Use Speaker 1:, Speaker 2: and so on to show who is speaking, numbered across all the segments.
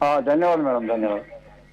Speaker 1: ಹಾ ಧನ್ಯವಾದ ಮೇಡಮ್ ಧನ್ಯವಾದ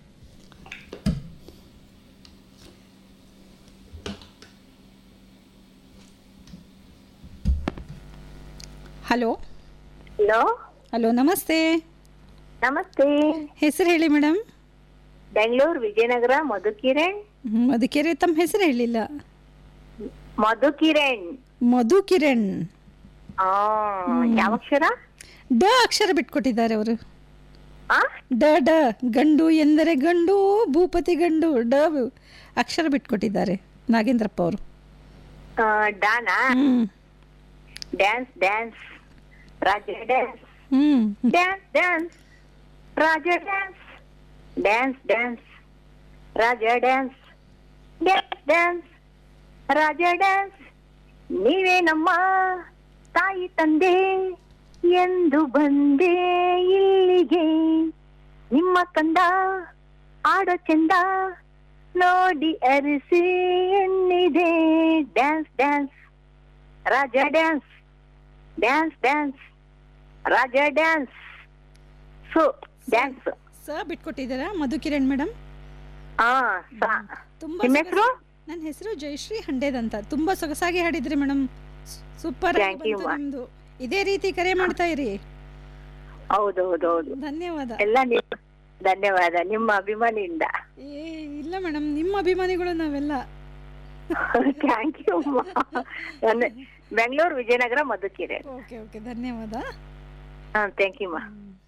Speaker 2: ಹಲೋ
Speaker 3: ಹಲೋ
Speaker 2: ಹಲೋ ನಮಸ್ತೆ
Speaker 3: ನಮಸ್ತೆ
Speaker 2: ಹೆಸರು ಹೇಳಿ ಮೇಡಮ್
Speaker 3: ಬೆಂಗಳೂರು ವಿಜಯನಗರ ಮಧುಕಿರಣ್
Speaker 2: ಮಧುಕಿರೆ ತಮ್ಮ ಹೆಸರು ಹೇಳಿಲ್ಲ
Speaker 3: ಮಧುಕಿರಣ್
Speaker 2: ಮಧು ಕಿರಣ್
Speaker 3: ಆ ಯಾವ ಅಕ್ಷರ
Speaker 2: ಡ ಅಕ್ಷರ ಬಿಟ್ಕೊಟ್ಟಿದ್ದಾರೆ ಅವರು
Speaker 3: ಆ
Speaker 2: ಡ ಡ ಗಂಡು ಎಂದರೆ ಗಂಡು ಭೂಪತಿ ಗಂಡು ಡ ಅಕ್ಷರ ಬಿಟ್ಕೊಟ್ಟಿದ್ದಾರೆ ನಾಗೇಂದ್ರಪ್ಪ ಅವರು
Speaker 3: ಆ, ಡಾನಾ
Speaker 2: hmm
Speaker 3: dance dance Raja dance
Speaker 2: hmm
Speaker 3: dance dance Raja dance dance dance Raja dance dance dance Raja dance ನೀವೇ ನಮ್ಮ ತಾಯಿ ತಂದೆ ಎಂದು ಬಂದೆ ಇಲ್ಲಿಗೆ ನಿಮ್ಮ ಕಂದ ಆಡೋ ಚಂದ ನೋಡಿ ಅರಿಸಿ ಎನ್ನಿದೆ dance dance Raja dance dance dance Raja dance ಸೊ ಡ್ಯಾನ್ಸ್
Speaker 2: ಸ ಬಿಟ್ಕೊಟ್ಟಿದ್ದಾರಾ ಮಧು ಕಿರಣ್ ಮೇಡಮ್
Speaker 3: ಹಾ
Speaker 2: ತುಂಬಾ
Speaker 3: ನಿಮ್ಮ ಹೆಸರು
Speaker 2: ನನ್ನ ಹೆಸರು ಜಯಶ್ರೀ ಹಂಡೇದ್ ಅಂತ ತುಂಬಾ ಸೊಗಸಾಗಿ ಹಾಡಿದ್ರಿ ಮೇಡಮ್ ಸೂಪರ್ ಆಗಿ
Speaker 3: Thank you,
Speaker 2: ಬಂತು
Speaker 3: ma.
Speaker 2: ನಿಮ್ದು ಇದೇ ರೀತಿ ಕರೆ ಮಾಡ್ತಾ ಇರಿ
Speaker 3: ಹೌದು ಹೌದು ಹೌದು
Speaker 2: ಧನ್ಯವಾದ
Speaker 3: ಎಲ್ಲ ನಿಮ್ಮ ಧನ್ಯವಾದ ನಿಮ್ಮ ಅಭಿಮಾನಿಯಿಂದ
Speaker 2: ಏ ಇಲ್ಲ ಮೇಡಮ್ ನಿಮ್ಮ ಅಭಿಮಾನಿಗಳು ನಾವೆಲ್ಲ
Speaker 3: thank you Bengaluru Vijayanagara Madhukire
Speaker 2: okay okay ಧನ್ಯವಾದ
Speaker 3: ಹಾ ಥ್ಯಾಂಕ್ ಯು ಮಾ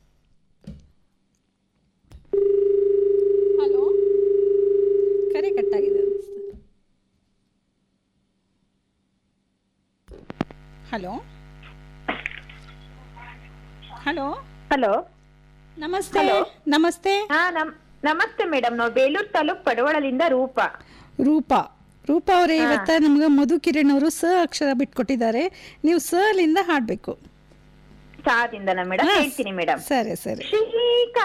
Speaker 2: ಹಲೋ ಕರೆ ಕಟ್ಟಾಗಿದೆ ಅನ್ಸುತ್ತೆ ಹಲೋ ಹಲೋ
Speaker 3: ಹಲೋ
Speaker 2: ನಮಸ್ತೆ ನಮಸ್ತೆ
Speaker 3: ಹಾ ನಮ್ ನಮಸ್ತೆ ಮೇಡಮ್ ನಾವು ಬೇಲೂರು ತಾಲೂಕ್ ಪಡವಳದಿಂದ ರೂಪ
Speaker 2: ರೂಪಾ ರೂಪಾ ಅವರೇ ಇವತ್ತ ನಮ್ಗೆ ಮಧು ಕಿರಣ್ ಅವರು ಸ ಅಕ್ಷರ ಬಿಟ್ಕೊಟ್ಟಿದ್ದಾರೆ ನೀವು ಸ ಲಿಂದ ಹಾಡ್ಬೇಕು
Speaker 3: ಸಾದಿಂದ ಮೇಡಮ್ ಹೇಳ್ತೀನಿ ಮೇಡಮ್
Speaker 2: ಸರಿ ಸರಿ
Speaker 3: ಶ್ರೀ